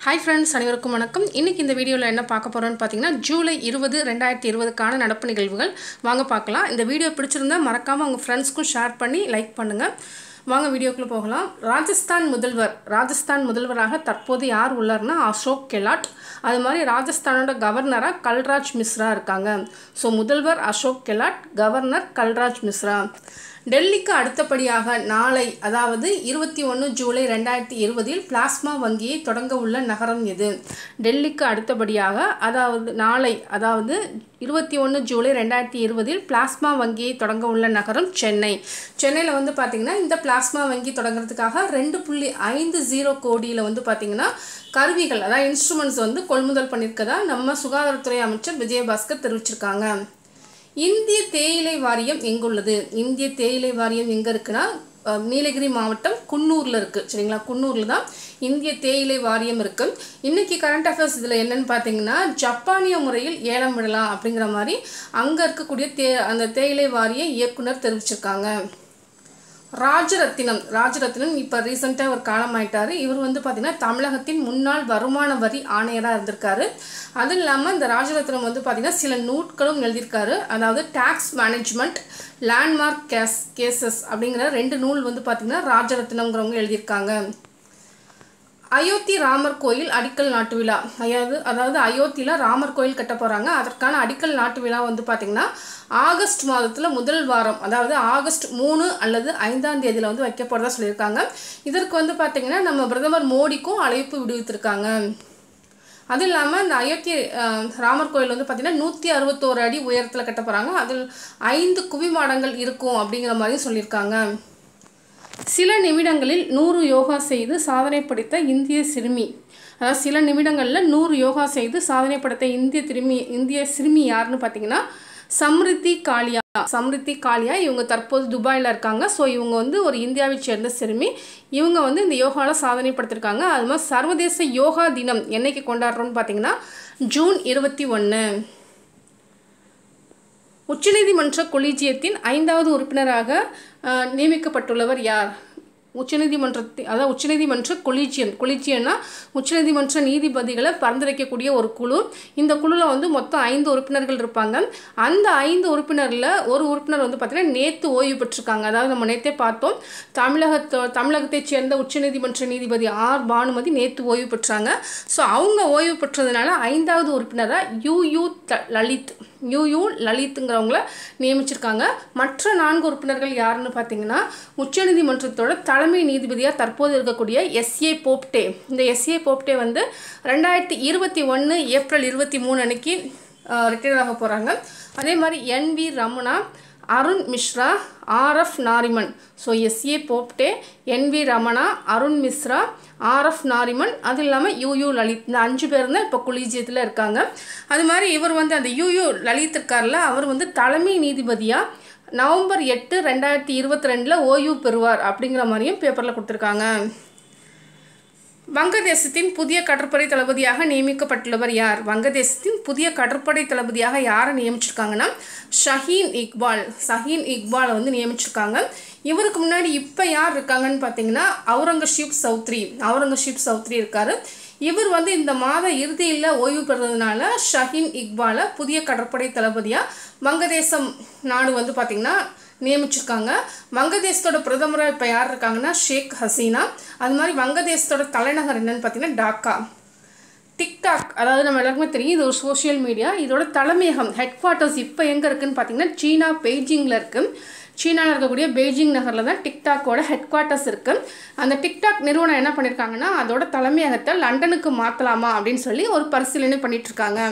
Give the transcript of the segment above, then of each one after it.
hi friends அனைவருக்கும் வணக்கம் இன்றைக்கி இந்த வீடியோவில் என்ன பார்க்க போகிறோன்னு பார்த்தீங்கன்னா ஜூலை இருபது ரெண்டாயிரத்தி இருபதுக்கான நடப்பு நிகழ்வுகள் வாங்க பார்க்கலாம் இந்த வீடியோ பிடிச்சிருந்தா மறக்காமல் உங்கள் ஃப்ரெண்ட்ஸ்க்கும் ஷேர் பண்ணி லைக் பண்ணுங்கள் வாங்க வீடியோக்குள்ளே போகலாம் ராஜஸ்தான் முதல்வர் ராஜஸ்தான் முதல்வராக தற்போது யார் உள்ளார்னா அசோக் கெலாட் அது மாதிரி ராஜஸ்தானோட கவர்னராக கல்ராஜ் மிஸ்ரா இருக்காங்க ஸோ முதல்வர் அசோக் கெலாட் கவர்னர் கல்ராஜ் மிஸ்ரா டெல்லிக்கு அடுத்தபடியாக நாளை அதாவது இருபத்தி ஒன்று ஜூலை ரெண்டாயிரத்தி இருபதில் பிளாஸ்மா வங்கியை தொடங்க உள்ள நகரம் எது டெல்லிக்கு அடுத்தபடியாக அதாவது நாளை அதாவது இருபத்தி ஒன்று ஜூலை ரெண்டாயிரத்தி இருபதில் பிளாஸ்மா வங்கியை தொடங்க உள்ள நகரம் சென்னை சென்னையில் வந்து பார்த்திங்கன்னா இந்த பிளாஸ்மா வங்கி தொடங்குறதுக்காக ரெண்டு புள்ளி ஐந்து ஜீரோ கோடியில் வந்து பார்த்திங்கன்னா கருவிகள் அதாவது இன்ஸ்ட்ருமெண்ட்ஸ் வந்து கொள்முதல் பண்ணியிருக்கதா நம்ம சுகாதாரத்துறை அமைச்சர் விஜயபாஸ்கர் தெரிவிச்சிருக்காங்க இந்திய தேயிலை வாரியம் எங்குள்ளது இந்திய தேயிலை வாரியம் எங்கே இருக்குன்னா அஹ், நீலகிரி மாவட்டம் குன்னூரில் இருக்குது சரிங்களா குன்னூரில் தான் இந்திய தேயிலை வாரியம் இருக்குது இன்றைக்கி கரண்ட் அஃபேர்ஸ் இதில் என்னன்னு பார்த்தீங்கன்னா ஜப்பானிய முறையில் ஏலம் விடலாம் அப்படிங்கிற மாதிரி அங்கே இருக்கக்கூடிய தே அந்த தேயிலை வாரிய இயக்குனர் தெரிவிச்சிருக்காங்க ராஜரத்தினம் ராஜரத்தினம் இப்போ ரீசெண்டாக ஒரு காலமாயிட்டார் இவர் வந்து பார்த்திங்கன்னா தமிழகத்தின் முன்னாள் வருமான வரி ஆணையராக இருந்திருக்காரு அதுவும் இல்லாமல் இந்த ராஜரத்னம் வந்து பார்த்திங்கன்னா சில நூட்களும் எழுதியிருக்காரு அதாவது tax management landmark case cases அப்படிங்கிற ரெண்டு நூல் வந்து பார்த்திங்கன்னா ராஜரத்னம்ங்கிறவங்க எழுதியிருக்காங்க அயோத்தி ராமர் கோயில் அடிக்கல் நாட்டு விழா அதாவது அதாவது அயோத்தியில் ராமர் கோயில் கட்ட போகிறாங்க அதற்கான அடிக்கல் நாட்டு விழா வந்து பார்த்திங்கன்னா ஆகஸ்ட் மாதத்தில் முதல் வாரம் அதாவது ஆகஸ்ட் மூணு அல்லது ஐந்தாம் தேதியில் வந்து வைக்க போகிறதா சொல்லியிருக்காங்க இதற்கு வந்து பார்த்திங்கன்னா நம்ம பிரதமர் மோடிக்கும் அழைப்பு விடுவித்திருக்காங்க அது இல்லாமல் இந்த அயோத்தி அஹ், ராமர் கோயில் வந்து பார்த்திங்கன்னா நூற்றி அறுபத்தோரு அடி உயரத்தில் கட்ட போகிறாங்க அதில் ஐந்து குவிமாடங்கள் இருக்கும் அப்படிங்கிற மாதிரியும் சொல்லியிருக்காங்க சில நிமிடங்களில் நூறு யோகா செய்து சாதனை படைத்த இந்திய சிறுமி அதாவது சில நிமிடங்களில் நூறு யோகா செய்து சாதனை படைத்த இந்திய திருமி இந்திய சிறுமி யாருன்னு பார்த்தீங்கன்னா சம்ரித்தி காளியா சம்ரித்தி காளியா இவங்க தற்போது துபாயில் இருக்காங்க ஸோ இவங்க வந்து ஒரு இந்தியாவை சேர்ந்த சிறுமி இவங்க வந்து இந்த யோகாவில் சாதனை படுத்திருக்காங்க அது மாதிரி சர்வதேச யோகா தினம் என்னைக்கு கொண்டாடுறோம்னு பார்த்தீங்கன்னா ஜூன் இருபத்தி ஒன்று உச்சநீதிமன்ற கொலீஜியத்தின் ஐந்தாவது உறுப்பினராக அஹ், நியமிக்கப்பட்டுள்ளவர் யார் உச்சநீதிமன்றத்தி அதாவது உச்சநீதிமன்ற கொலீஜியம் கொலீஜியம்னா உச்சநீதிமன்ற நீதிபதிகளை பரிந்துரைக்கக்கூடிய ஒரு குழு இந்த குழுவில் வந்து மொத்தம் ஐந்து உறுப்பினர்கள் இருப்பாங்க அந்த ஐந்து உறுப்பினரில் ஒரு உறுப்பினர் வந்து பார்த்திங்கன்னா நேற்று ஓய்வு பெற்றிருக்காங்க அதாவது நம்ம நேற்றே பார்த்தோம் தமிழகத்தோ தமிழகத்தைச் சேர்ந்த உச்சநீதிமன்ற நீதிபதி ஆர் பானுமதி நேற்று ஓய்வு பெற்றாங்க ஸோ அவங்க ஓய்வு பெற்றதுனால ஐந்தாவது உறுப்பினராக யூ த லலித் யூ லலித்துங்கிறவங்கள நியமிச்சிருக்காங்க மற்ற நான்கு உறுப்பினர்கள் யாருன்னு பார்த்தீங்கன்னா உச்சநீதிமன்றத்தோட தலைமை நீதிபதியாக தற்போது இருக்கக்கூடிய எஸ்ஏ போப்டே இந்த எஸ்ஏ போப்டே வந்து ரெண்டாயிரத்தி இருபத்தி ஒன்று ஏப்ரல் இருபத்தி மூணு அன்னைக்கு ரிட்டையர் ஆக போகிறாங்க அதே மாதிரி N V Ramana Arun Mishra RF Nariman so SA Bobde N V Ramana Arun Mishra RF Nariman அது இல்லாமல் யூயூ லலித் இந்த அஞ்சு பேர் தான் இப்போ குலீஜியத்தில் இருக்காங்க அது மாதிரி இவர் வந்து அந்த யூயூ லலித் இருக்கார்ல அவர் வந்து தலைமை நீதிபதியாக நவம்பர் எட்டு ரெண்டாயிரத்தி இருபத்தி ரெண்டில் ஓய்வு பெறுவார் அப்படிங்கிற மாதிரியும் பேப்பரில் கொடுத்துருக்காங்க வங்கதேசத்தின் புதிய கடற்படை தளபதியாக நியமிக்கப்பட்டுள்ளவர் யார் வங்கதேசத்தின் புதிய கடற்படை தளபதியாக யாரை நியமிச்சிருக்காங்கன்னா ஷஹீன் இக்பால் ஷஹீன் இக்பாலை வந்து நியமிச்சிருக்காங்க இவருக்கு முன்னாடி இப்போ யார் இருக்காங்கன்னு பார்த்தீங்கன்னா அவுரங்கசீப் சௌத்ரி அவுரங்கசீப் சௌத்ரி இருக்காரு இவர் வந்து இந்த மாத இறுதியில் ஓய்வு பெறுறதுனால ஷஹீன் இக்பாலை புதிய கடற்படை தளபதியாக வங்கதேசம் நாடு வந்து பார்த்திங்கன்னா நியமிச்சிருக்காங்க வங்கதேசத்தோட பிரதமராக இப்போ யார் இருக்காங்கன்னா ஷேக் ஹசீனா அது மாதிரி வங்கதேசத்தோட தலைநகர் என்னன்னு பார்த்தீங்கன்னா டாக்கா டிக்டாக் அதாவது நம்ம எல்லாருக்குமே தெரியும் இது ஒரு சோஷியல் மீடியா இதோட தலைமையகம் ஹெட் குவார்ட்டர்ஸ் இப்போ எங்கே இருக்குன்னு பார்த்தீங்கன்னா சீனா பெய்ஜிங்கில் இருக்குது சீனாவில் இருக்கக்கூடிய பெய்ஜிங் நகரில் தான் டிக்டாக்கோட ஹெட் குவார்ட்டர்ஸ் இருக்குது அந்த டிக்டாக் நிறுவனம் என்ன பண்ணியிருக்காங்கன்னா அதோட தலைமையகத்தை லண்டனுக்கு மாற்றலாமா அப்படின்னு சொல்லி ஒரு பரிசீலனை பண்ணிட்டு இருக்காங்க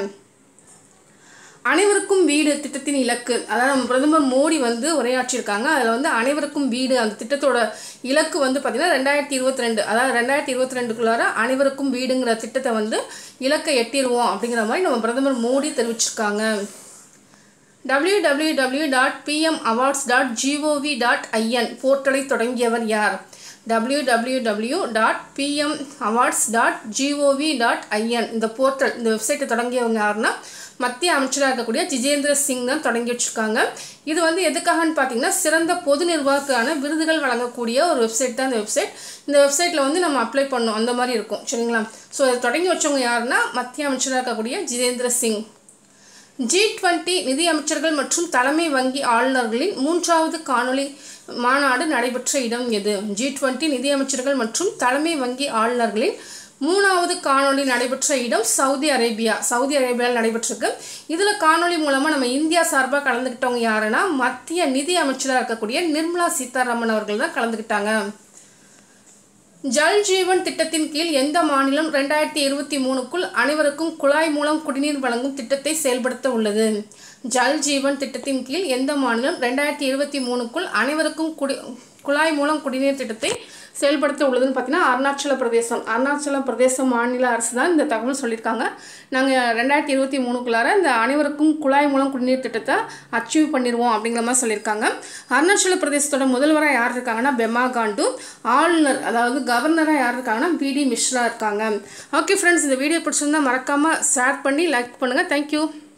அனைவருக்கும் வீடு திட்டத்தின் இலக்கு அதாவது நம்ம பிரதமர் மோடி வந்து உரையாற்றியிருக்காங்க அதில் வந்து அனைவருக்கும் வீடு அந்த திட்டத்தோட இலக்கு வந்து பார்த்திங்கன்னா ரெண்டாயிரத்தி இருபத்தி ரெண்டு அதாவது ரெண்டாயிரத்தி இருபத்தி ரெண்டுக்குள்ளார அனைவருக்கும் வீடுங்கிற திட்டத்தை வந்து இலக்கை எட்டிடுவோம் அப்படிங்கிற மாதிரி நம்ம பிரதமர் மோடி தெரிவிச்சிருக்காங்க www.pmawards.gov.in dot PM awards dot GOV dot IN போர்ட்டலை தொடங்கியவர் யார் www.pmawards.gov.in dot PM awards dot GOV dot IN இந்த போர்ட்டல் இந்த வெப்சைட்டை தொடங்கியவங்க யாருன்னா மத்திய அமைச்சராக இருக்கக்கூடிய ஜிஜேந்திர சிங் தான் தொடங்கி வச்சுருக்காங்க இது வந்து எதுக்காகன்னு பார்த்தீங்கன்னா சிறந்த பொது நிர்வாகத்துக்கான விருதுகள் வழங்கக்கூடிய ஒரு வெப்சைட் தான் இந்த வெப்சைட் இந்த வெப்சைட்டில் வந்து நம்ம அப்ளை பண்ணணும் அந்த மாதிரி இருக்கும் சரிங்களா ஸோ அதை தொடங்கி வச்சவங்க யாருன்னா மத்திய அமைச்சராக இருக்கக்கூடிய ஜிதேந்திர சிங் ஜி டுவெண்ட்டி நிதி அமைச்சர்கள் மற்றும் தலைமை வங்கி ஆளுநர்களின் மூன்றாவது காணொளி மாநாடு நடைபெற்ற இடம் எது ஜி டுவெண்ட்டி நிதி அமைச்சர்கள் மற்றும் தலைமை வங்கி ஆளுநர்களின் மூணாவது காணொளி நடைபெற்ற இடம் சவுதி அரேபியா சவுதி அரேபியாவில் நடைபெற்றிருக்கு இதில் காணொளி மூலமாக நம்ம இந்தியா சார்பாக கலந்துக்கிட்டவங்க யாருன்னா மத்திய நிதி அமைச்சராக இருக்கக்கூடிய நிர்மலா சீதாராமன் அவர்கள் தான் கலந்துக்கிட்டாங்க ஜல் ஜீவன் திட்டத்தின் கீழ் எந்த மாநிலம் ரெண்டாயிரத்தி இருபத்தி மூணுக்குள் அனைவருக்கும் குழாய் மூலம் குடிநீர் வழங்கும் திட்டத்தை செயல்படுத்த உள்ளது ஜல் ஜீவன் திட்டத்தின் கீழ் எந்த மாநிலம் ரெண்டாயிரத்தி இருபத்தி மூணுக்குள் அனைவருக்கும் குடி குழாய் மூலம் குடிநீர் திட்டத்தை செயல்படுத்த உள்ளதுன்னு பார்த்தீங்கன்னா அருணாச்சல பிரதேசம் அருணாச்சல பிரதேச மாநில அரசு தான் இந்த தகவல் சொல்லியிருக்காங்க நாங்கள் ரெண்டாயிரத்தி இருபத்தி மூணுக்குள்ளார இந்த அனைவருக்கும் குழாய் மூலம் குடிநீர் திட்டத்தை அச்சீவ் பண்ணிடுவோம் அப்படிங்கிற மாதிரி சொல்லியிருக்காங்க அருணாச்சல பிரதேசத்தோட முதல்வராக யார் இருக்காங்கன்னா பெமா காண்டு ஆளுநர் அதாவது கவர்னராக யார் இருக்காங்கன்னா பிடி மிஸ்ரா இருக்காங்க ஓகே ஃப்ரெண்ட்ஸ் இந்த வீடியோ பிடிச்சிருந்தா மறக்காமல் ஷேர் பண்ணி லைக் பண்ணுங்கள் தேங்க்யூ